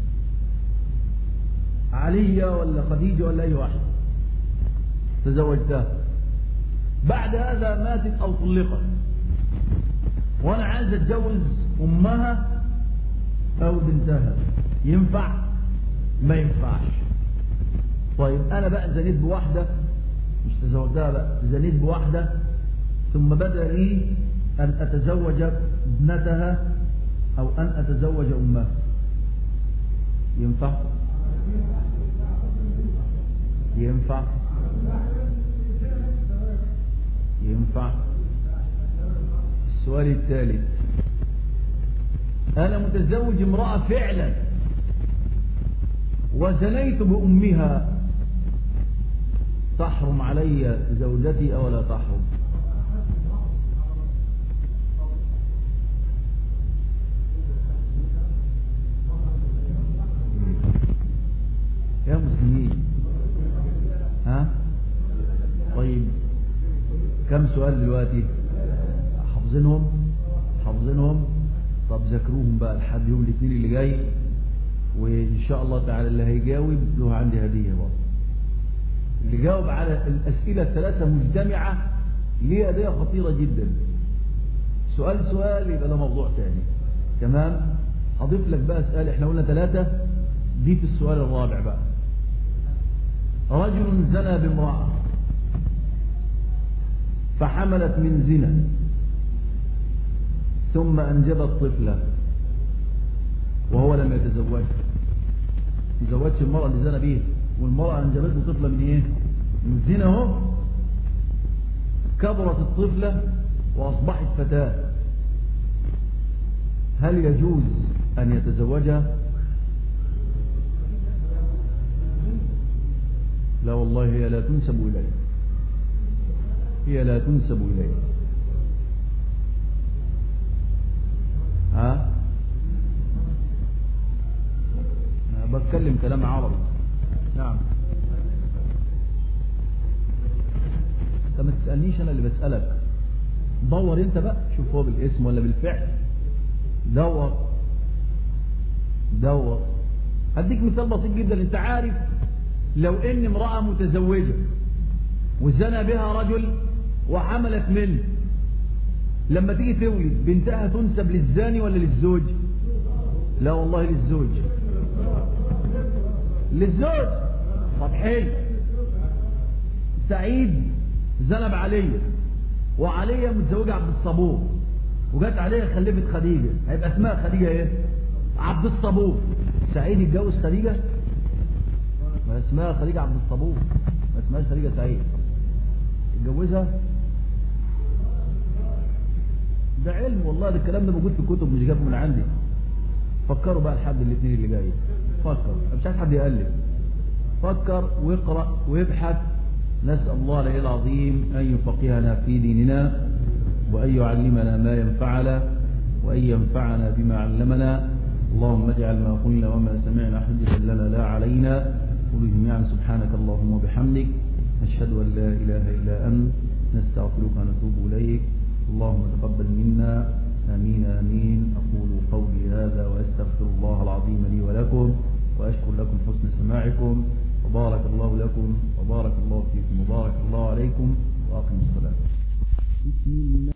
علية ولا خديجة ولا اي واحد تزوجتها بعد هذا ماتت او طلقت وانا عايز اتجوز امها او بنتها ينفع ما ينفعش طيب انا بقى زنيت بواحدة مش تزوجتها بقى زنيت بواحدة ثم بدأ لي ان اتزوج ابنتها او ان اتزوج امها ينفع ينفع ينفع السؤال الثالث أنا متزوج امرأة فعلا وزنيت بأمها تحرم علي زوجتي أو لا تحرم يا مسلمين ها طيب كم سؤال دلوقتي حافظينهم حافظينهم طب ذاكروهم بقى لحد يوم الاثنين اللي جاي وان شاء الله تعالى اللي هيجاوب له عندي هديه برضه اللي جاوب على الاسئله الثلاثه مجتمعه ليه هديه خطيره جدا سؤال سؤال يبقى ده موضوع تاني تمام هضيف لك بقى سؤال احنا قلنا ثلاثه دي في السؤال الرابع بقى رجل زنى بامراه فحملت من زنا ثم أنجبت طفلة وهو لم يتزوجها ما تزوجش المرأة اللي زنى بيها والمرأة أنجبت له طفلة من إيه؟ من زنا اهو كبرت الطفلة وأصبحت فتاة هل يجوز أن يتزوجها؟ لا والله هي لا تنسب إليه هي لا تنسب إليه ها أنا بتكلم كلام عربي نعم انت ما تسألنيش انا اللي بسألك دور انت بقى شوف هو بالاسم ولا بالفعل دور دور هديك مثال بسيط جدا انت عارف لو ان امرأة متزوجة وزنى بها رجل وحملت منه لما تيجي تولد بنتها تنسب للزاني ولا للزوج لا والله للزوج للزوج طب حلو سعيد زنب عليا وعليا متزوجة عبد الصبور وجت عليا خلفت خديجة هيبقى اسمها خديجة ايه عبد الصبور سعيد يتجوز خديجة ما اسمها خديجة عبد الصبور ما اسمهاش خديجة سعيد اتجوزها ده علم والله ده الكلام ده موجود في الكتب مش جاب من عندي فكروا بقى لحد الاثنين اللي جاي فكر مش عايز حد يقلب فكر واقرا وابحث نسال الله العلي العظيم ان يفقهنا في ديننا وان يعلمنا ما ينفعنا وان ينفعنا بما علمنا اللهم اجعل ما قلنا وما سمعنا حجة لنا لا علينا قل جميعا سبحانك اللهم وبحمدك نشهد ان لا اله الا انت نستغفرك ونتوب اليك اللهم تقبل منا آمين آمين أقول قولي هذا وأستغفر الله العظيم لي ولكم وأشكر لكم حسن سماعكم وبارك الله لكم وبارك الله فيكم وبارك الله عليكم وأقم الصلاة بسم الله